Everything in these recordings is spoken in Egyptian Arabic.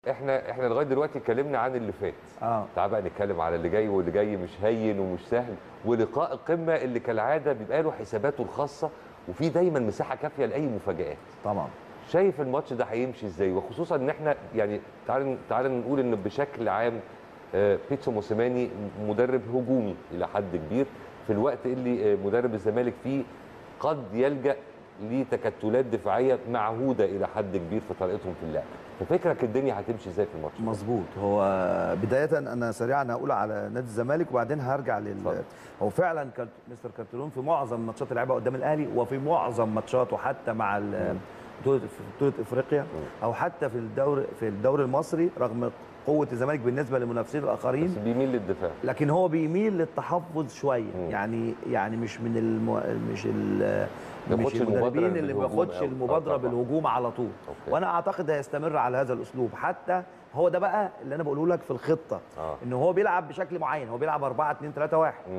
احنا احنا لغايه دلوقتي اتكلمنا عن اللي فات اه تعال بقى نتكلم على اللي جاي واللي جاي مش هين ومش سهل ولقاء القمه اللي كالعاده بيبقى له حساباته الخاصه وفي دايما مساحه كافيه لاي مفاجات طبعا شايف الماتش ده هيمشي ازاي وخصوصا ان احنا يعني تعال تعال نقول ان بشكل عام آه، بيتسو موسيماني مدرب هجومي الى حد كبير في الوقت اللي آه، مدرب الزمالك فيه قد يلجا لتكتلات دفاعيه معهوده الى حد كبير في طريقتهم في اللعب ففكرك الدنيا هتمشي ازاي في الماتش ده؟ مظبوط هو بدايه انا سريعا هقول على نادي الزمالك وبعدين هرجع لل اتفضل. هو فعلا كان مستر كارتلون في معظم ماتشات اللي لعبها قدام الاهلي وفي معظم ماتشاته حتى مع ال- بطوله في بطوله افريقيا او حتى في الدوري في الدوري المصري رغم قوه الزمالك بالنسبه للمنافسين الاخرين بس بيميل للدفاع لكن هو بيميل للتحفظ شويه مم. يعني يعني مش من المو... مش ال... ما مش بياخدش المبادرة المدربين اللي ما بالهجوم بياخدش أوي. آه المبادره طبعاً. بالهجوم على طول أوكي. وانا اعتقد هيستمر على هذا الاسلوب حتى هو ده بقى اللي انا بقوله لك في الخطه اه ان هو بيلعب بشكل معين هو بيلعب 4 2 3 1 مم.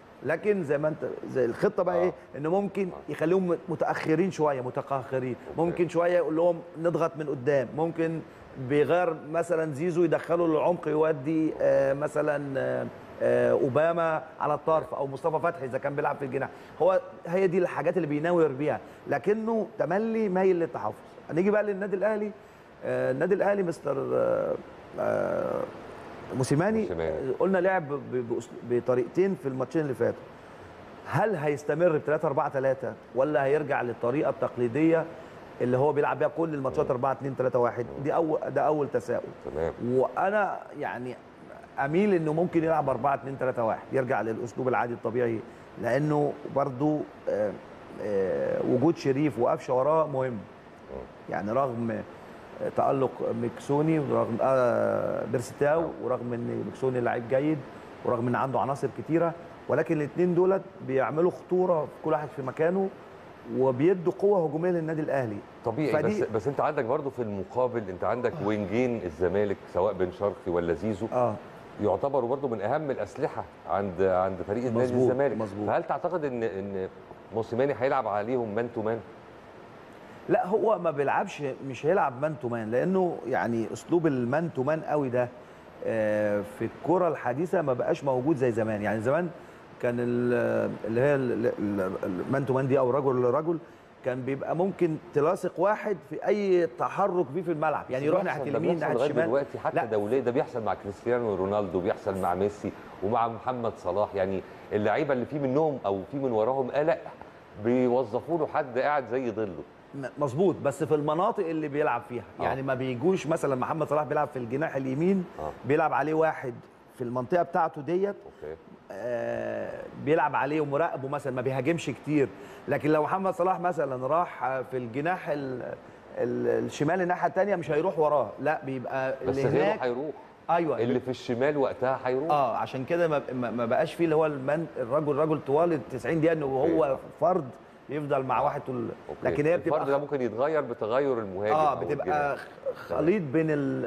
لكن زي ما انت زي الخطه بقى آه. ايه ان ممكن يخليهم متاخرين شويه متقهقرين ممكن شويه يقول لهم نضغط من قدام ممكن بيغير مثلا زيزو يدخله للعمق يودي آه مثلا آه آه اوباما على الطرف او مصطفى فتحي اذا كان بيلعب في الجناح هو هي دي الحاجات اللي بيناور بيها لكنه تملي مايل للتحفظ نيجي بقى للنادي الاهلي آه النادي الاهلي مستر آه آه موسيماني موسيماني. قلنا لعب ب- بأسلوب- بطريقتين في الماتشين اللي فاتوا هل هيستمر ب 3 4 3 ولا هيرجع للطريقه التقليديه اللي هو بيلعب بيها كل الماتشات 4 2 3 1 دي اول ده اول تساؤل تمام وانا يعني اميل انه ممكن يلعب 4 2 3 1 يرجع للاسلوب العادي الطبيعي لانه برضو آه، آه، وجود شريف وقفشه وراه مهم يعني رغم آه، تالق مكسوني ورغم آه، بيرستاو ورغم ان مكسوني لعيب جيد ورغم ان عنده عناصر كتيره ولكن الاثنين دولت بيعملوا خطوره في كل واحد في مكانه وبيدوا قوه هجوميه للنادي الاهلي طبيعي فدي- بس بس انت عندك برضو في المقابل انت عندك وينجين الزمالك سواء بن شرقي ولا زيزو اه يعتبروا برضو من اهم الاسلحه عند عند فريق النادي مظبوط، الزمالك مظبوط. فهل تعتقد ان ان موسيماني هيلعب عليهم مان تو مان لا هو ما بيلعبش مش هيلعب مان تو مان لانه يعني اسلوب المان تو مان قوي ده آه، في الكره الحديثه ما بقاش موجود زي زمان يعني زمان كان ال- اللي هي المان تو مان دي او رجل لرجل كان بيبقى ممكن تلاصق واحد في اي تحرك فيه في الملعب يعني يروح بيحصل- ناحيه ده اليمين بيحصل ناحيه لغايه الشمال دلوقتي حتى لا. دوليا ده بيحصل مع كريستيانو رونالدو بيحصل مع ميسي ومع محمد صلاح يعني اللعيبه اللي في منهم او في من وراهم قلق بيوظفوا له حد قاعد زي ظله م- مظبوط بس في المناطق اللي بيلعب فيها آه. يعني ما بيجوش مثلا محمد صلاح بيلعب في الجناح اليمين آه. بيلعب عليه واحد في المنطقه بتاعته ديت اوكي آه، بيلعب عليه ومراقبه مثلا ما بيهاجمش كتير لكن لو محمد صلاح مثلا راح آه، في الجناح ال- ال- الشمال الناحيه الثانيه مش هيروح وراه لا بيبقى بس اللي غيره هناك هيروح ايوه اللي في الشمال وقتها هيروح اه عشان كده ما, ما ما بقاش فيه اللي هو المن الرجل رجل طوال ال 90 دقيقه انه هو أوكي. فرد يفضل مع واحد طول أوكي. لكن هي الفرد ده بتبقى ممكن يتغير بتغير المهاجم اه أو بتبقى الجناح. خليط بين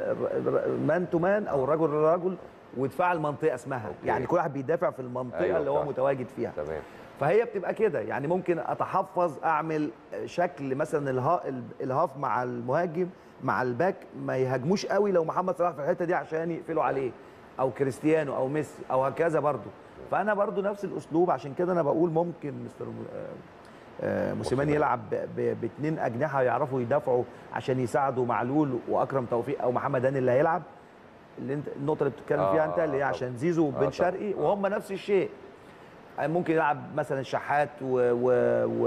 المان تو مان او الرجل للرجل ودفاع المنطقه اسمها أوكي. يعني كل واحد بيدافع في المنطقه أيوة اللي هو فعلا. متواجد فيها تمام فهي بتبقى كده يعني ممكن اتحفظ اعمل شكل مثلا الها الهاف مع المهاجم مع الباك ما يهاجموش قوي لو محمد صلاح في الحته دي عشان يقفلوا عليه او كريستيانو او ميسي او هكذا برضو فانا برضو نفس الاسلوب عشان كده انا بقول ممكن مستر آه، آه، موسيماني يلعب ب- ب- باثنين اجنحه يعرفوا يدافعوا عشان يساعدوا معلول واكرم توفيق او محمد هاني اللي هيلعب اللي انت النقطه اللي بتتكلم آه، فيها انت آه، اللي هي طبعا. عشان زيزو آه، وبن طبعا. شرقي آه. وهم نفس الشيء ممكن يلعب مثلا شحات و و و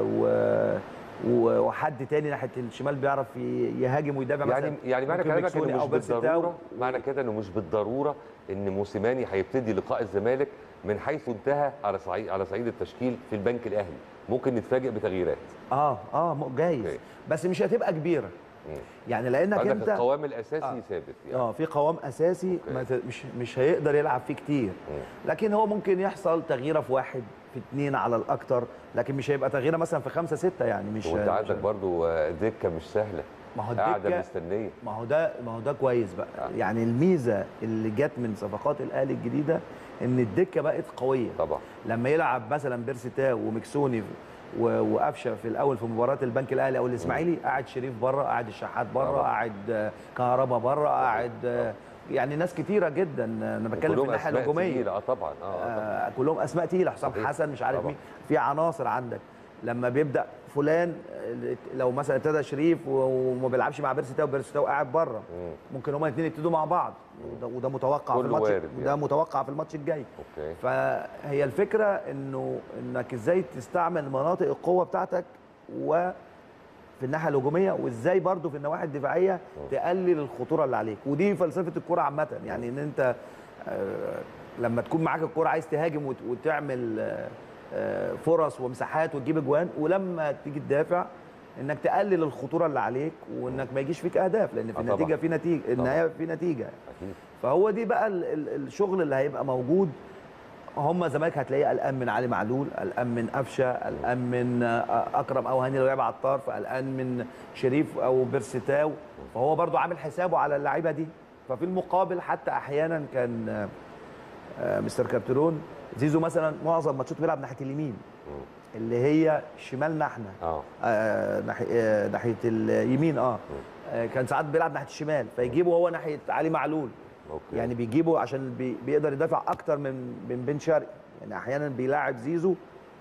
و و- وحد تاني ناحيه الشمال بيعرف ي- يهاجم ويدافع يعني مثلا يعني معنى ممكن كلامك مكسوني انه أو مش بيرستاو. بالضروره معنى كده انه مش بالضروره ان موسيماني هيبتدي لقاء الزمالك من حيث انتهى على صعيد على صعيد التشكيل في البنك الاهلي ممكن نتفاجئ بتغييرات اه اه م- جايز أوكي. بس مش هتبقى كبيره مم. يعني لانك عندك انت القوام الاساسي آه. ثابت يعني اه في قوام اساسي أوكي. ما ت- مش مش هيقدر يلعب فيه كتير مم. لكن هو ممكن يحصل تغييره في واحد في اثنين على الاكتر لكن مش هيبقى تغييره مثلا في خمسه سته يعني مش وانت مش- عندك برضو آه، دكه مش سهله ما هو قاعده الدكه مستنيه ما هو ده ما هو ده كويس بقى آه. يعني الميزه اللي جت من صفقات الاهلي الجديده ان الدكه بقت قويه طبعا لما يلعب مثلا بيرسيتاو ومكسوني و- وقفشه في الاول في مباراه البنك الاهلي او الاسماعيلي قاعد شريف بره قاعد الشحات بره طبعا. قاعد آه، كهربا بره قاعد آه، يعني ناس كتيره جدا انا بتكلم في كلهم الناحيه أسماء الهجوميه تقيلة. اه طبعا اه, آه طبعا. آه، كلهم اسماء تقيله حسام صحيح. حسن مش عارف طبعا. مين في عناصر عندك لما بيبدا فلان آه، لو مثلا ابتدى شريف و- وما بيلعبش مع بيرسي تاو بيرسي تاو قاعد بره مم. ممكن هما الاثنين يبتدوا مع بعض وده, وده متوقع في كله الماتش وارد وده يعني. متوقع في الماتش الجاي اوكي فهي الفكره انه انك ازاي تستعمل مناطق القوه بتاعتك و في الناحيه الهجوميه وازاي برضو في النواحي الدفاعيه تقلل الخطوره اللي عليك ودي فلسفه الكوره عامه يعني ان انت آه، لما تكون معاك الكوره عايز تهاجم وت- وتعمل آه، آه، فرص ومساحات وتجيب اجوان ولما تيجي تدافع انك تقلل الخطوره اللي عليك وانك ما يجيش فيك اهداف لان في آه طبعاً. النتيجه في نتيجه النهايه في نتيجه اكيد فهو دي بقى ال- ال- الشغل اللي هيبقى موجود هم زمالك هتلاقيه قلقان من علي معلول قلقان من قفشه قلقان من آه، اكرم او هاني لو لعب على الطرف قلقان من شريف او بيرستاو فهو برضو عامل حسابه على اللعيبه دي ففي المقابل حتى احيانا كان آه، آه، مستر كابترون زيزو مثلا معظم ماتشاته بيلعب ناحيه اليمين اللي هي شمالنا احنا اه آه، ناحيه آه، ناحيه اليمين اه آه، كان ساعات بيلعب ناحيه الشمال فيجيبه هو ناحيه علي معلول اوكي يعني بيجيبه عشان بي بيقدر يدافع اكتر من من بن شرقي يعني احيانا بيلاعب زيزو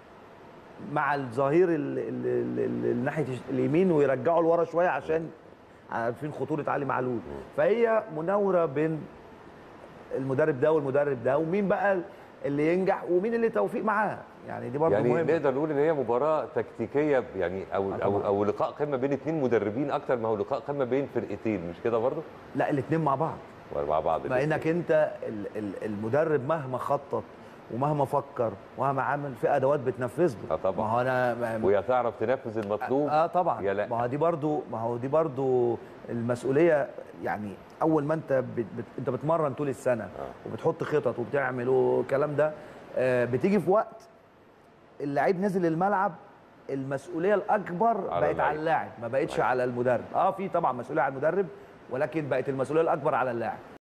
مع الظهير ال- ال- ال- ال- ناحيه اليمين ويرجعه لورا شويه عشان عارفين خطوره علي معلول فهي مناوره بين المدرب ده والمدرب ده ومين بقى اللي ينجح ومين اللي توفيق معاه يعني دي برضه يعني مهمه نقدر نقول ان هي مباراه تكتيكيه يعني او آه او طبعاً. او لقاء قمه بين اثنين مدربين اكتر ما هو لقاء قمه بين فرقتين مش كده برضه لا الاثنين مع بعض مع بعض ما الاتنين. انك انت ال- ال- المدرب مهما خطط ومهما فكر ومهما عمل في ادوات بتنفذ له آه طبعاً. ما هو انا ما- ويا تعرف تنفذ المطلوب اه طبعا يا لا. ما هو دي برضو ما هو دي برضو المسؤوليه يعني اول ما انت بت بت انت بتمرن طول السنه آه. وبتحط خطط وبتعمل والكلام ده آه بتيجي في وقت اللعيب نزل الملعب المسؤوليه الاكبر على بقت اللعيب. على اللاعب ما بقتش صحيح. على المدرب اه في طبعا مسؤوليه على المدرب ولكن بقت المسؤوليه الاكبر على اللاعب